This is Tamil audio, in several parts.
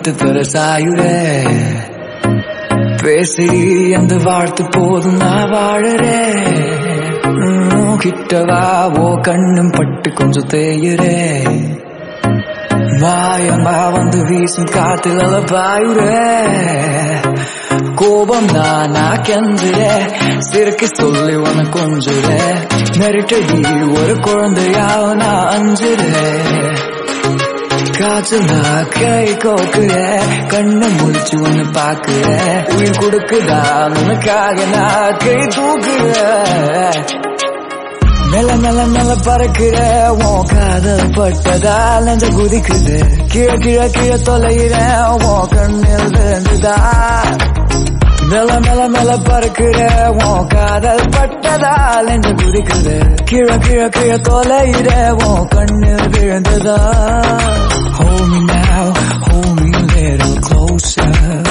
விட்டு பெருசாயுடே பேசி அந்த வாழ்த்து போதும் நான் வாழறேன் உம், கிட்டவா ஓ கண்ணும் பட்டு கொஞ்சம் தேயுறே மாயமா வந்து வீசும் காத்தில் பாயுறே கோபம் நானா கெஞ்சுறே சிறுக்கு சொல்லி உன கொஞ்சுறே மிரட்டடி ஒரு குழந்தையாவ நான் அஞ்சுறேன் காய்ச்சல் நான் கை கோக்குற கண்ணை முடிச்சு ஒண்ணு பாக்குற உயிர் கொடுக்குதா உனக்காக நான் கை தூக்குற மெல்ல மெல்ல மெல்ல பறக்குற உன் காதல் பட்டதால் நெஞ்ச குதிக்குது கீழே கீழே கீழே தொலைகிற உன் கண்ணில் விழுந்துதா மெல்ல மெல்ல மெல்ல பறக்குற உன் காதல் பட்டதால் நெஞ்ச குதிக்குது கீழே கீழே கீழே தொலைகிற உன் கண்ணில் விழுந்ததா Hold me now, hold me a little closer.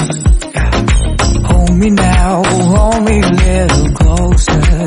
Hold me now, hold me a little closer.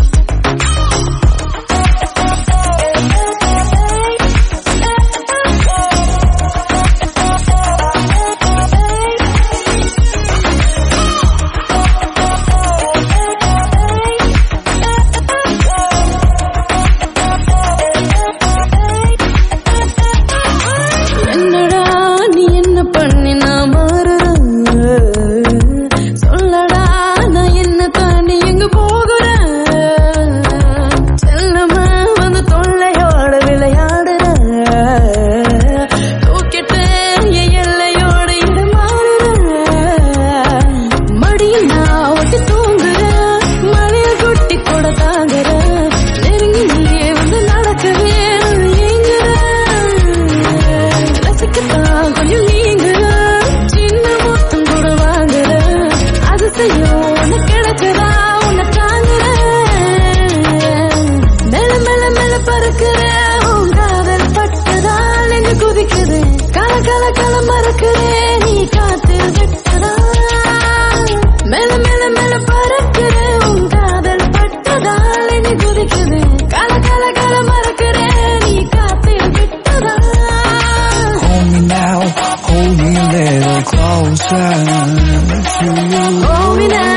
என்னடா நீ என்ன பண்ணி நான் மாறுறேன் சொல்லடா நான் என்ன தாண்டி எங்க போகிறேன் செல்லமா வந்து தொல்லையோட விளையாடுறேன் தூக்கிட்டு என் எல்லையோட இட மாறுறேன் மடியில் நான் ஒட்டி தூங்குறேன் மழையில் கொட்டி கூட தாங்குறேன் நெருங்கி நீயே வந்து நடக்கவே நான் ஏங்குறேன் ரசிக்கத்தான் கொஞ்சம் நீங்குறேன் சின்ன மொத்தம் கூட வாங்குறேன் அது செய்யும் உன்னை கிடக்குறா உன்னை தாங்குறேன் மெல்ல மெல்ல மெல்ல பறக்குறேன் உன் காதல் பட்டதால் நெஞ்சு குதிக்குது கல கல கல மறக்கிறேன் நீ காத்தில் விட்டதா மெல்ல மெல்ல மெல்ல பறக்குறேன் உன் காதல் பட்டதால் நெஞ்சு குதிக்குது கல கல கல மறக்கிறேன் நீ காத்தில் விட்டதா Hold me now, hold me a little closer to you. Hold me now,